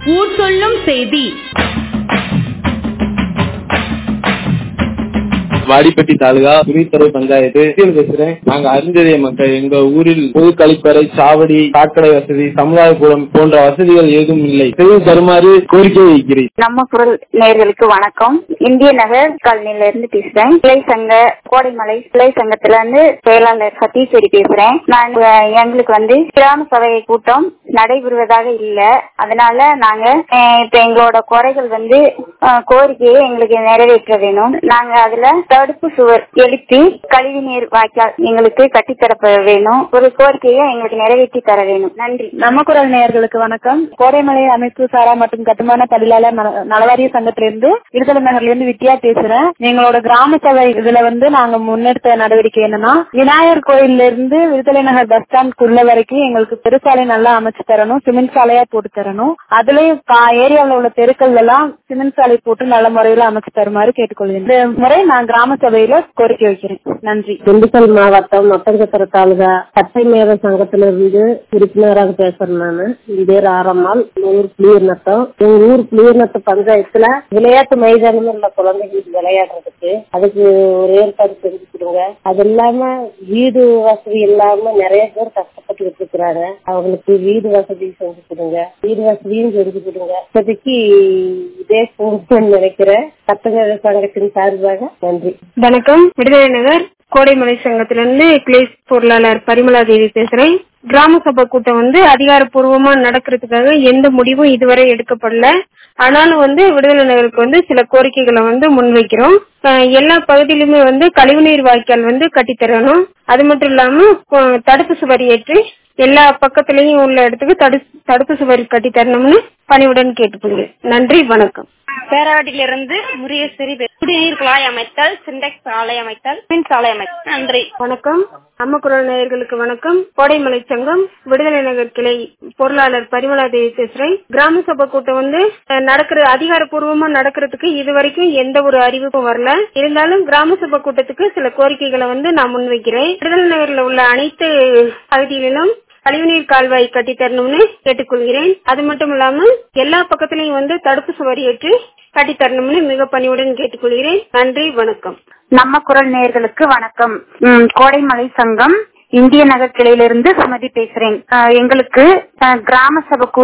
ஊர் சொல்லும் செய்தி வாடிப்பட்டி தாலுகா துணித்துறை பஞ்சாயத்து சீல் பேசுறேன் நாங்க அறிஞ்சதே மக்கள் எங்க ஊரில் பொது கழிப்பறை சாவடி சாக்கடை வசதி சமுதாய கூடம் போன்ற வசதிகள் ஏதும் இல்லை செய்து தருமாறு கோரிக்கை வைக்கிறேன் நம்ம குரல் நேயர்களுக்கு வணக்கம் இந்திய நகர் காலனில இருந்து பேசுறேன் கிளை சங்க கோடைமலை கிளை சங்கத்துல இருந்து செயலாளர் சதீஸ்வரி பேசுறேன் நான் அஹ், எங்களுக்கு வந்து கிராம சபை கூட்டம் நடைபெறுவதாக இல்ல அதனால நாங்க அஹ், இப்ப எங்களோட குறைகள் வந்து அஹ், கோரிக்கையை எங்களுக்கு நிறைவேற்ற வேணும் நாங்க அதுல தடுப்பு சுவர் எழுப்பி கழிவு நீர் வாய்க்கால் எங்களுக்கு கட்டித்தர வேணும் ஒரு கோரிக்கையை எங்களுக்கு நிறைவேற்றி தர வேணும் நன்றி நம்ம குரல் நேயர்களுக்கு வணக்கம் கோடைமலை அமைப்பு சாரா மற்றும் கட்டுமான தொழிலாளர் நல- நலவாரிய சங்கத்திலிருந்து விடுதலை நகர்ல இருந்து வித்யா பேசுறேன் எங்களோட கிராம சபை இதுல வந்து நாங்க முன்னெடுத்த நடவடிக்கை என்னன்னா விநாயகர் கோயில்ல இருந்து விடுதலை நகர் பஸ் ஸ்டாண்ட்குள்ள வரைக்கும் எங்களுக்கு பெருசாலை நல்லா அமைச்சு தரணும் சிமெண்ட் சாலையா போட்டு தரணும் அதுலயும் ஏரியாவில் உள்ள தெருக்கள் எல்லாம் சிமெண்ட் சாலை போட்டு நல்ல முறையில அமைச்சு தருமாறு கேட்டுக்கொள்கிறேன் இந்த முறை நான் கிராம சபையில கோரிக்கை வைக்கிறேன் நன்றி திண்டுக்கல் மாவட்டம் ஒட்டஞ்சத்திர தாலுகா பச்சை மேத சங்கத்துல இருந்து உறுப்பினராக பேசுறேன் நானு என் பேர் ஆரம்மாள் ஊர் புளியநத்தம் எங்க ஊர் புளியநத்த பஞ்சாயத்துல விளையாட்டு மைதானம் உள்ள குழந்தைகளுக்கு விளையாடுறதுக்கு அதுக்கு ஒரு ஏற்பாடு செஞ்சு கொடுங்க அது இல்லாம வீடு வசதி இல்லாம நிறைய பேர் கஷ்டப்பட்டு இருக்கிறாங்க அவங்களுக்கு வீடு வசதி செஞ்சு கொடுங்க வீடு வசதியும் செஞ்சு கொடுங்க இப்போதைக்கு இதே போதும்னு நினைக்கிறேன் சட்டங்க சங்கத்தின் சார்பாக நன்றி வணக்கம் விடுதலை நகர் கோடைமலை சங்கத்திலிருந்து கிளை பொருளாளர் பரிமலா தேவி பேசுறேன் கிராம சபை கூட்டம் வந்து அதிகாரப்பூர்வமா நடக்கிறதுக்காக எந்த முடிவும் இதுவரை எடுக்கப்படல ஆனாலும் வந்து விடுதலை நகருக்கு வந்து சில கோரிக்கைகளை வந்து முன்வைக்கிறோம் அஹ் எல்லா பகுதியிலுமே வந்து கழிவுநீர் வாய்க்கால் வந்து கட்டித்தரணும் அது மட்டும் இல்லாம அஹ் தடுப்பு சுவர் ஏற்றி எல்லா பக்கத்திலையும் உள்ள இடத்துக்கு தடு தடுப்பு சுவர் கட்டி தரணும்னு பணிவுடன் கேட்டுக்கொள்கிறேன் நன்றி வணக்கம் பேரவாடியிலிருந்து முருகேஸ்வரி பே- குடிநீர் குழாய் அமைத்தல் சிண்டெக்ஸ் சாலை அமைத்தல் மின் சாலை அமைத்தல் நன்றி வணக்கம் நம்ம குரல் நேயர்களுக்கு வணக்கம் கோடைமலை சங்கம் விடுதலை நகர் கிளை பொருளாளர் பரிமலா தேவி பேசுறேன் கிராம சபை கூட்டம் வந்து அஹ், நடக்கிற அதிகாரப்பூர்வமா நடக்கிறதுக்கு இதுவரைக்கும் எந்த ஒரு அறிவிப்பும் வரல இருந்தாலும் கிராம சபை கூட்டத்துக்கு சில கோரிக்கைகளை வந்து நான் முன்வைக்கிறேன் விடுதலை நகர்ல உள்ள அனைத்து பகுதிகளிலும் கழிவுநீர் கால்வாய் கட்டி தரணும்னு கேட்டுக்கொள்கிறேன் அது மட்டும் இல்லாம எல்லா பக்கத்திலையும் வந்து தடுப்பு சுவர் ஏற்றி கட்டி தரணும்னு மிக பணிவுடன் கேட்டுக்கொள்கிறேன் நன்றி வணக்கம் நம்ம குரல் நேயர்களுக்கு வணக்கம் ம், கோடைமலை சங்கம் இந்திய நகர் கிளையிலிருந்து சுமதி பேசுறேன் அஹ், எங்களுக்கு அஹ், கிராம சபை கூட்டம்